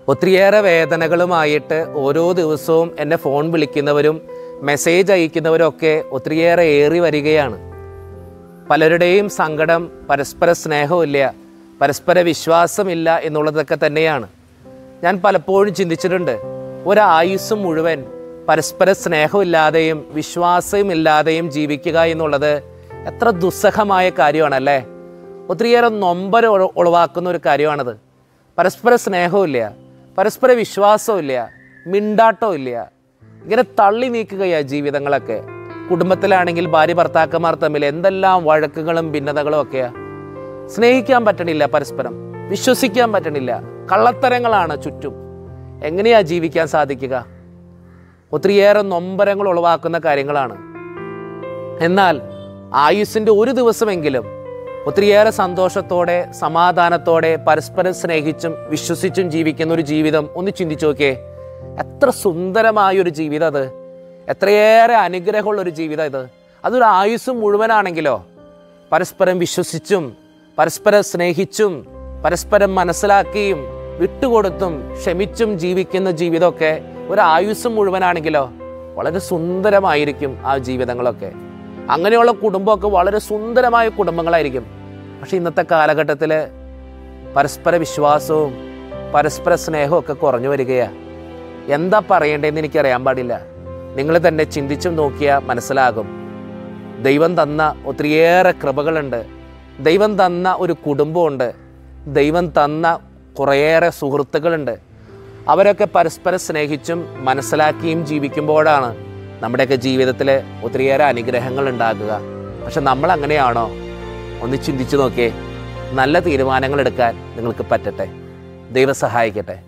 ഒത്തിരിയേറെ വേദനകളുമായിട്ട് ഓരോ ദിവസവും എന്നെ ഫോൺ വിളിക്കുന്നവരും മെസ്സേജ് അയക്കുന്നവരും ഒക്കെ ഒത്തിരിയേറെ ഏറി വരികയാണ് പലരുടെയും സങ്കടം പരസ്പര സ്നേഹമില്ല പരസ്പര വിശ്വാസമില്ല എന്നുള്ളതൊക്കെ തന്നെയാണ് ഞാൻ പലപ്പോഴും ചിന്തിച്ചിട്ടുണ്ട് ഒരായുസ് മുഴുവൻ പരസ്പര സ്നേഹമില്ലാതെയും വിശ്വാസമില്ലാതെയും ജീവിക്കുക എന്നുള്ളത് എത്ര ദുസ്സഹമായ കാര്യമാണല്ലേ ഒത്തിരിയേറെ നൊമ്പര ഉള- ഉളവാക്കുന്ന ഒരു കാര്യമാണത് പരസ്പര സ്നേഹമില്ല പരസ്പര വിശ്വാസമില്ല മിണ്ടാട്ടമില്ല ഇങ്ങനെ തള്ളി നീക്കുകയാണ് ജീവിതങ്ങളൊക്കെ കുടുംബത്തിലാണെങ്കിൽ ഭാര്യ ഭർത്താക്കന്മാർ തമ്മിൽ എന്തെല്ലാം വഴക്കുകളും ഭിന്നതകളും ഒക്കെയാ സ്നേഹിക്കാൻ പറ്റണില്ല പരസ്പരം വിശ്വസിക്കാൻ പറ്റണില്ല കള്ളത്തരങ്ങളാണ് ചുറ്റും എങ്ങനെയാ ജീവിക്കാൻ സാധിക്കുക ഒത്തിരിയേറെ നൊമ്പരങ്ങൾ ഉളവാക്കുന്ന കാര്യങ്ങളാണ് എന്നാൽ ആയുസ്സിൻ്റെ ഒരു ദിവസമെങ്കിലും ഒത്തിരിയേറെ സന്തോഷത്തോടെ സമാധാനത്തോടെ പരസ്പരം സ്നേഹിച്ചും വിശ്വസിച്ചും ജീവിക്കുന്ന ഒരു ജീവിതം ഒന്ന് ചിന്തിച്ചു നോക്കിയേ എത്ര സുന്ദരമായ ഒരു ജീവിതം അത് എത്രയേറെ അനുഗ്രഹമുള്ള ഒരു ജീവിതം ഇത് അതൊരു ആയുസ് മുഴുവനാണെങ്കിലോ പരസ്പരം വിശ്വസിച്ചും പരസ്പരം സ്നേഹിച്ചും പരസ്പരം മനസ്സിലാക്കിയും വിട്ടുകൊടുത്തും ക്ഷമിച്ചും ജീവിക്കുന്ന ജീവിതമൊക്കെ ഒരു ആയുസ് മുഴുവനാണെങ്കിലോ വളരെ സുന്ദരമായിരിക്കും ആ ജീവിതങ്ങളൊക്കെ അങ്ങനെയുള്ള കുടുംബമൊക്കെ വളരെ സുന്ദരമായ കുടുംബങ്ങളായിരിക്കും പക്ഷെ ഇന്നത്തെ കാലഘട്ടത്തിൽ പരസ്പര വിശ്വാസവും പരസ്പര സ്നേഹവും ഒക്കെ കുറഞ്ഞു വരികയാണ് എന്താ പറയേണ്ടതെന്ന് എനിക്കറിയാൻ പാടില്ല നിങ്ങൾ തന്നെ ചിന്തിച്ചും നോക്കിയാൽ മനസ്സിലാകും ദൈവം തന്ന ഒത്തിരിയേറെ കൃപകളുണ്ട് ദൈവം തന്ന ഒരു കുടുംബമുണ്ട് ദൈവം തന്ന കുറേയേറെ സുഹൃത്തുക്കളുണ്ട് അവരൊക്കെ പരസ്പരം സ്നേഹിച്ചും മനസ്സിലാക്കിയും ജീവിക്കുമ്പോഴാണ് നമ്മുടെയൊക്കെ ജീവിതത്തിൽ ഒത്തിരിയേറെ അനുഗ്രഹങ്ങൾ ഉണ്ടാകുക പക്ഷെ നമ്മൾ അങ്ങനെയാണോ ഒന്ന് ചിന്തിച്ചു നോക്കിയേ നല്ല തീരുമാനങ്ങൾ എടുക്കാൻ നിങ്ങൾക്ക് പറ്റട്ടെ ദൈവം സഹായിക്കട്ടെ